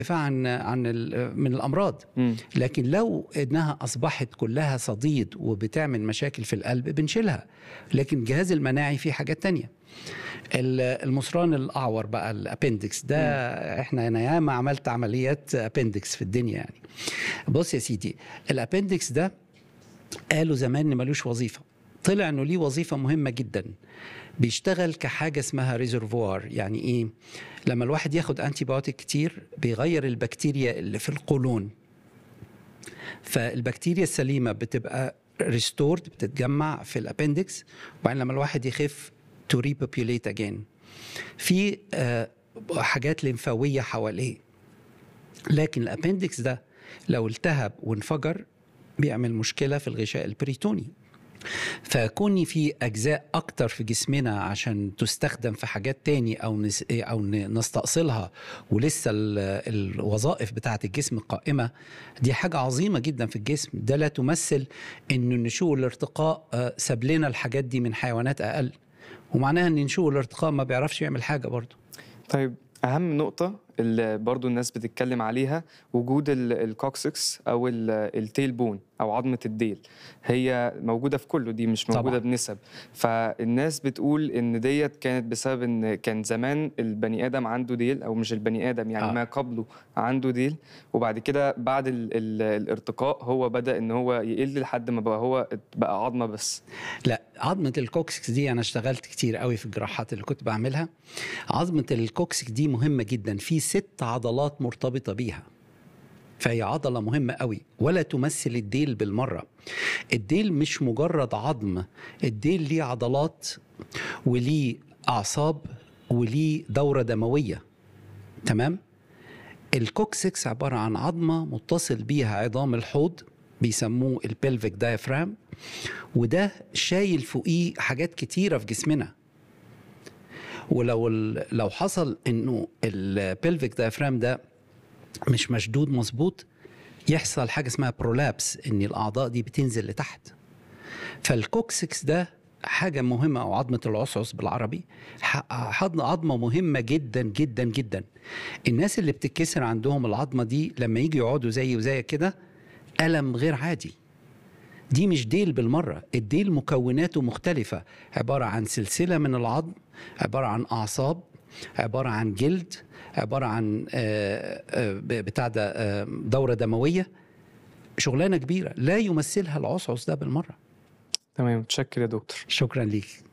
عن عن ال- من الامراض مم. لكن لو انها اصبحت كلها صديد وبتعمل مشاكل في القلب بنشيلها لكن الجهاز المناعي فيه حاجات تانية ال- المصران الاعور بقى الابندكس ده احنا انا ياما عملت عمليات ابندكس في الدنيا يعني بص يا سيدي الابندكس ده قالوا زمان ان ملوش وظيفه طلع انه ليه وظيفه مهمه جدا بيشتغل كحاجه اسمها ريزرفوار يعني ايه لما الواحد ياخد انتي بايوتيك كتير بيغير البكتيريا اللي في القولون فالبكتيريا السليمه بتبقى ريستورد بتتجمع في الابندكس وبعدين لما الواحد يخف تو ريبوبيوليت اجين في آه، حاجات لمفاويه حواليه لكن الابندكس ده لو التهب وانفجر بيعمل مشكله في الغشاء البريتوني فكوني في اجزاء اكتر في جسمنا عشان تستخدم في حاجات تاني او نس او ن- نستأصلها ولسه ال- الوظائف بتاعه الجسم قائمه دي حاجه عظيمه جدا في الجسم ده لا تمثل ان النشوء والارتقاء آه، ساب لنا الحاجات دي من حيوانات اقل ومعناها ان النشوء والارتقاء ما بيعرفش يعمل حاجه برضه طيب اهم نقطه اللي برضو الناس بتتكلم عليها وجود ال- الكوكسكس او ال- التيل بون او عظمه الديل هي موجوده في كله دي مش موجوده طبعاً. بنسب فالناس بتقول ان ديت كانت بسبب ان كان زمان البني ادم عنده ديل او مش البني ادم يعني آه. آه. ما قبله عنده ديل وبعد كده بعد ال ال الارتقاء هو بدا ان هو يقل لحد ما بقى هو بقى عظمه بس لا عظمة الكوكسكس دي أنا اشتغلت كتير قوي في الجراحات اللي كنت بعملها عظمة الكوكسكس دي مهمة جدا في ست عضلات مرتبطة بيها فهي عضلة مهمة قوي ولا تمثل الديل بالمرة الديل مش مجرد عظم الديل ليه عضلات وليه أعصاب وليه دورة دموية تمام الكوكسكس عبارة عن عظمة متصل بيها عظام الحوض بيسموه البلفيك دايفرام وده شايل فوقيه حاجات كتيرة في جسمنا ولو ال- لو حصل انه البلفيك دايفرام ده مش مشدود مظبوط يحصل حاجة اسمها برولابس ان الاعضاء دي بتنزل لتحت فالكوكسكس ده حاجة مهمة أو عظمة العصعص بالعربي ح- حضن عظمة مهمة جدا جدا جدا الناس اللي بتتكسر عندهم العظمة دي لما يجي يقعدوا زي وزي كده ألم غير عادي دي مش ديل بالمرة الديل مكوناته مختلفة عبارة عن سلسلة من العظم عبارة عن أعصاب عبارة عن جلد عبارة عن آه، آه، بتاع ده آه، دورة دموية شغلانة كبيرة لا يمثلها العصعص ده بالمرة تمام متشكر يا دكتور شكرا ليك